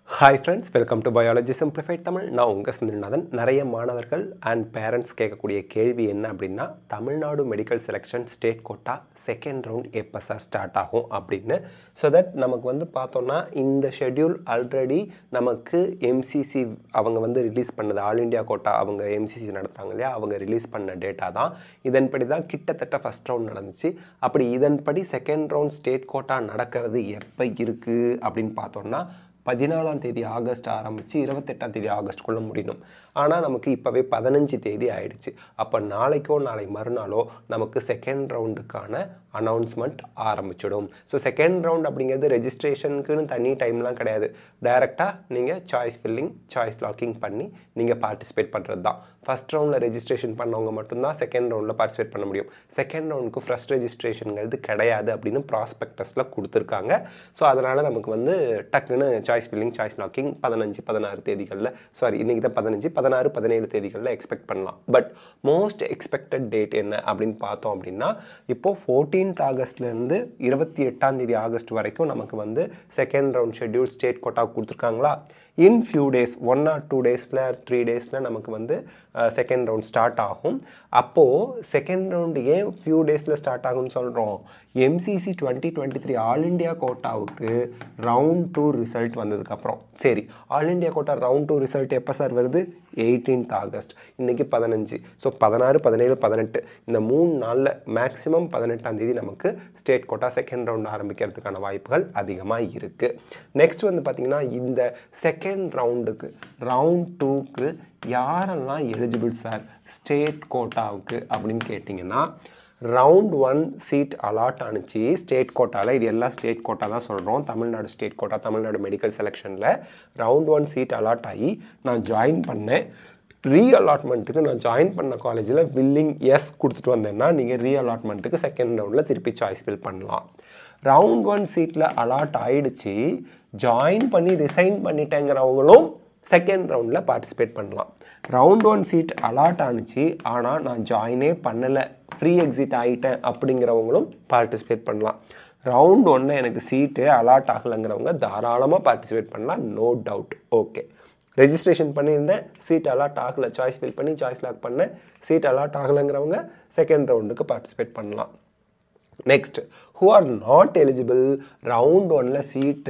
hi friends welcome to biology simplified Tamil நான் உங்கள் சிந்திரநாதன் நிறைய மாணவர்கள் அண்ட் பேரண்ட்ஸ் கேட்கக்கூடிய கேள்வி என்ன அப்படின்னா Tamil Nadu medical selection state quota second round எப்போ சார் ஸ்டார்ட் ஆகும் அப்படின்னு ஸோ தட் நமக்கு வந்து பார்த்தோன்னா இந்த ஷெட்யூல் ஆல்ரெடி நமக்கு எம்சிசி அவங்க வந்து ரிலீஸ் பண்ணது ஆல் இண்டியா கோட்டா அவங்க எம்சிசி நடத்துகிறாங்க இல்லையா அவங்க ரிலீஸ் பண்ண டேட்டா தான் இதன்படி தான் கிட்டத்தட்ட ஃபஸ்ட் ரவுண்ட் நடந்துச்சு அப்படி இதன்படி செகண்ட் ரவுண்ட் ஸ்டேட் கோட்டா நடக்கிறது எப்போ இருக்குது அப்படின்னு பார்த்தோன்னா பதினாலாம் தேதி ஆகஸ்ட் ஆரம்பித்து இருபத்தெட்டாம் தேதி ஆகஸ்ட்குள்ளே முடியணும் ஆனால் நமக்கு இப்போவே பதினஞ்சு தேதி ஆயிடுச்சு அப்போ நாளைக்கோ நாளை மறுநாளோ நமக்கு செகண்ட் ரவுண்டுக்கான அனௌன்ஸ்மெண்ட் ஆரம்பிச்சிடும் ஸோ செகண்ட் ரவுண்ட் அப்படிங்கிறது ரெஜிஸ்ட்ரேஷனுக்குன்னு தனி டைம்லாம் கிடையாது டைரெக்டாக நீங்கள் சாய்ஸ் ஃபில்லிங் சாய்ஸ் லாக்கிங் பண்ணி நீங்கள் பார்ட்டிசிபேட் பண்ணுறது தான் ஃபஸ்ட் ரவுண்டில் ரெஜிஸ்ட்ரேஷன் பண்ணவங்க மட்டும்தான் செகண்ட் ரவுண்டில் பார்ட்டிசிபேட் பண்ண முடியும் செகண்ட் ரவுண்டுக்கு ஃபஸ்ட் ரெஜிஸ்ட்ரேஷனுங்கிறது கிடையாது அப்படின்னு ப்ராஸ்பெக்டஸில் கொடுத்துருக்காங்க ஸோ அதனால் நமக்கு வந்து டக்குன்னு சாய்ஸ் ஃபில்லிங் சாய்ஸ் லாக்கிங் பதினஞ்சு பதினாறு தேதிகளில் சாரி இன்றைக்கி தான் பதினஞ்சு பதினாறு பதினேழு தேதிகளில் எக்ஸ்பெக்ட் பண்ணலாம் பட் மோஸ்ட் எக்ஸ்பெக்டட் டேட் என்ன அப்படின்னு பார்த்தோம் அப்படின்னா இப்போது ஃபோர்டீன்த் ஆகஸ்ட்லேருந்து இருபத்தி எட்டாம் தேதி ஆகஸ்ட் வரைக்கும் நமக்கு வந்து second round schedule state quota கொடுத்துருக்காங்களா in few days one or two டேஸில் த்ரீ டேஸில் நமக்கு வந்து செகண்ட் ரவுண்ட் ஸ்டார்ட் ஆகும் அப்போது செகண்ட் ரவுண்டு ஏன் ஃபியூ டேஸில் ஸ்டார்ட் ஆகும்னு சொல்கிறோம் MCC twenty twenty three all India கோட்டாவுக்கு ரவுண்ட் டூ ரிசல்ட் வந்ததுக்கப்புறம் சரி all India quota round two result எப்போ சார் வருது எயிட்டீன்த் ஆகஸ்ட் இன்றைக்கி பதினஞ்சு ஸோ பதினாறு பதினேழு பதினெட்டு இந்த மூணு நாளில் மேக்ஸிமம் பதினெட்டாம் தேதி நமக்கு ஸ்டேட் கோட்டா செகண்ட் ரவுண்ட் ஆரம்பிக்கிறதுக்கான வாய்ப்புகள் அதிகமாக இருக்குது நெக்ஸ்ட் வந்து பார்த்திங்கன்னா இந்த செகண்ட் ரவுண்டுக்கு ரவுண்ட் டூக்கு யாரெல்லாம் எலிஜிபிள் சார் ஸ்டேட் கோட்டாவுக்கு அப்படின்னு கேட்டிங்கன்னா ரவுண்ட் ஒன் சீட் அலாட் ஆணுச்சு ஸ்டேட் கோட்டாவில் இது எல்லாம் ஸ்டேட் கோட்டா தான் சொல்கிறோம் Tamil Nadu state quota Tamil Nadu medical செலெக்ஷனில் ரவுண்ட் ஒன் சீட் அலாட் ஆகி நான் ஜாயின் பண்ணேன் ரீ அலாட்மெண்ட்டுக்கு நான் ஜாயின் பண்ண காலேஜில் வில்லிங் எஸ் கொடுத்துட்டு வந்தேன்னா நீங்கள் ரீ அலாட்மெண்ட்டுக்கு செகண்ட் ரவுண்டில் திருப்பி சாய்ஸ் ஃபில் பண்ணலாம் ரவுண்ட் ஒன் சீட்டில் அலாட் ஆயிடுச்சு ஜாயின் பண்ணி ரிசைன் பண்ணிட்டேங்கிறவங்களும் செகண்ட் ரவுண்டில் பார்ட்டிசிபேட் பண்ணலாம் ரவுண்ட் ஒன் சீட் அலாட் ஆணுச்சு ஆனால் நான் ஜாயினே பண்ணலை ஃப்ரீ எக்ஸிட் ஆகிட்டேன் அப்படிங்கிறவங்களும் பார்ட்டிசிபேட் பண்ணலாம் ரவுண்ட் ஒன்று எனக்கு சீட்டு அலாட் ஆகலைங்கிறவங்க தாராளமாக பார்ட்டிசிபேட் பண்ணலாம் நோ டவுட் ஓகே ரெஜிஸ்ட்ரேஷன் பண்ணியிருந்தேன் சீட் அலாட் ஆகலை சாய்ஸ் ஃபில் பண்ணி சாய்ஸ் லாக் பண்ணேன் சீட் அலாட் ஆகலைங்கிறவங்க செகண்ட் ரவுண்டுக்கு பார்ட்டிசிபேட் பண்ணலாம் next who are not eligible round ஒனில் சீட்டு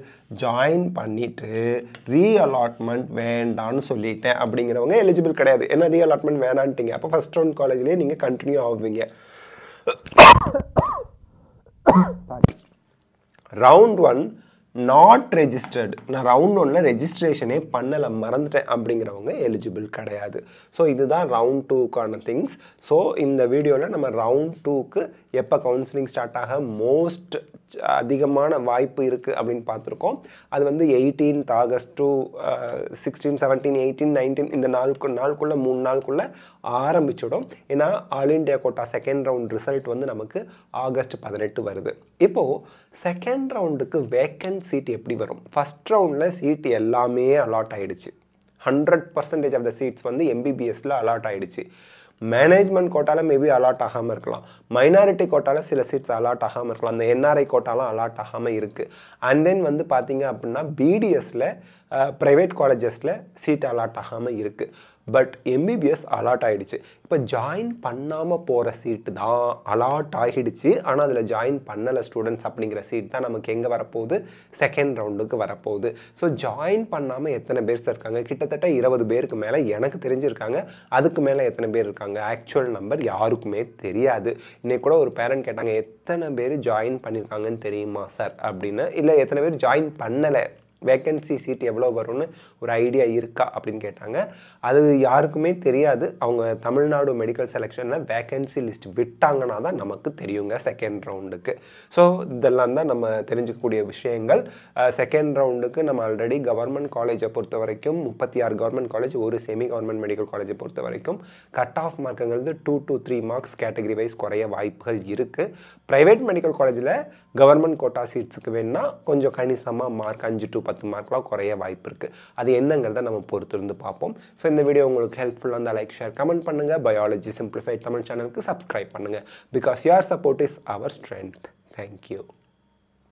ஜாயின் பண்ணிவிட்டு ரீ அலாட்மெண்ட் வேண்டான்னு சொல்லிட்டேன் அப்படிங்கிறவங்க எலிஜிபிள் கிடையாது ஏன்னா ரீ அலாட்மெண்ட் வேணான்ட்டீங்க அப்போ ஃபஸ்ட் ரவுண்ட் காலேஜ்லேயே நீங்கள் கண்டினியூ ஆகுவீங்க ரவுண்ட் ஒன் நாட் ரெஜிஸ்டர்டு நான் ரவுண்ட் ஒன்ல ரெஜிஸ்ட்ரேஷனே பண்ணலை மறந்துட்டேன் அப்படிங்கிறவங்க எலிஜிபிள் கிடையாது ஸோ இதுதான் ரவுண்ட் டூக்கான திங்ஸ் ஸோ இந்த வீடியோவில் நம்ம ரவுண்ட் டூக்கு எப்போ கவுன்சிலிங் ஸ்டார்ட் ஆக மோஸ்ட் அதிகமான வாய்ப்பு இருக்குது அப்படின்னு பார்த்துருக்கோம் அது வந்து eighteenth August to sixteen seventeen eighteen nineteen இந்த நாளுக்கு நாளுக்குள்ளே மூணு நாளுக்குள்ளே ஆரம்பிச்சிடும் ஏன்னா all India quota second round result வந்து நமக்கு ஆகஸ்ட் பதினெட்டு வருது இப்போது செகண்ட் ரவுண்டுக்கு வேக்கன்ட் சீட் எப்படி வரும் ஃபஸ்ட் ரவுண்டில் சீட் எல்லாமே அலாட் ஆகிடுச்சு hundred percentage of the seats வந்து எம்பிபிஎஸ்ல அலாட் ஆகிடுச்சு மேனேஜ்மெண்ட் கோட்டாவில் மேபி அலாட் ஆகாமல் இருக்கலாம் மைனாரிட்டி கோட்டாவில் சில சீட்ஸ் அலாட் ஆகாமல் இருக்கலாம் அந்த என்ஆர்ஐ கோட்டாலாம் அலாட் ஆகாமல் இருக்குது அண்ட் தென் வந்து பார்த்தீங்க அப்படின்னா பிடிஎஸில் ப்ரைவேட் காலேஜஸில் சீட் அலாட் ஆகாமல் இருக்குது பட் எம்பிபிஎஸ் அலாட் ஆகிடுச்சு இப்போ ஜாயின் பண்ணாமல் போகிற சீட்டு தான் அலாட் ஆகிடுச்சு ஆனால் அதில் ஜாயின் பண்ணலை ஸ்டூடெண்ட்ஸ் அப்படிங்கிற சீட் தான் நமக்கு எங்கே வரப்போகுது செகண்ட் ரவுண்டுக்கு வரப்போகுது ஸோ ஜாயின் பண்ணாமல் எத்தனை பேர் இருக்காங்க கிட்டத்தட்ட இருபது பேருக்கு மேலே எனக்கு தெரிஞ்சிருக்காங்க அதுக்கு மேலே எத்தனை பேர் இருக்காங்க ஆக்சுவல் நம்பர் யாருக்குமே தெரியாது இன்னைக்கு கூட ஒரு பேரண்ட் கேட்டாங்க எத்தனை பேர் ஜாயின் பண்ணியிருக்காங்கன்னு தெரியுமா சார் அப்படின்னு இல்லை எத்தனை பேர் ஜாயின் பண்ணலை வேக்கன்சி சீட் எவ்வளோ வரும்னு ஒரு ஐடியா இருக்கா அப்படின்னு கேட்டாங்க அது யாருக்குமே தெரியாது அவங்க தமிழ்நாடு மெடிக்கல் செலெக்ஷனில் வேக்கன்சி லிஸ்ட் விட்டாங்கன்னா தான் நமக்கு தெரியுங்க செகண்ட் ரவுண்டுக்கு ஸோ இதெல்லாம் தான் நம்ம தெரிஞ்சுக்கக்கூடிய விஷயங்கள் செகண்ட் ரவுண்டுக்கு நம்ம ஆல்ரெடி கவர்மெண்ட் காலேஜை பொறுத்த வரைக்கும் முப்பத்தி ஆறு கவர்மெண்ட் காலேஜ் ஒரு செமி கவர்மெண்ட் மெடிக்கல் காலேஜை பொறுத்த வரைக்கும் கட் ஆஃப் மார்க்குங்கிறது two to three marks category wise குறைய வாய்ப்புகள் இருக்குது ப்ரைவேட் மெடிக்கல் காலேஜில் கவர்மெண்ட் கோட்டா சீட்ஸுக்கு வேணால் கொஞ்சம் கணிசமாக மார்க் அஞ்சு டு பத்து மார்க்லாம் குறைய வாய்ப்பு இருக்குது அது என்னங்கிறத நம்ம பொறுத்திருந்து பார்ப்போம் ஸோ இந்த வீடியோ உங்களுக்கு ஹெல்ப்ஃபுல்லாக இருந்தால் லைக் ஷேர் கமெண்ட் பண்ணுங்கள் பயாலஜி சிம்பிளிஃபைட் தமிழ் சேனலுக்கு சப்ஸ்கிரைப் பண்ணுங்கள் because your support is our strength thank you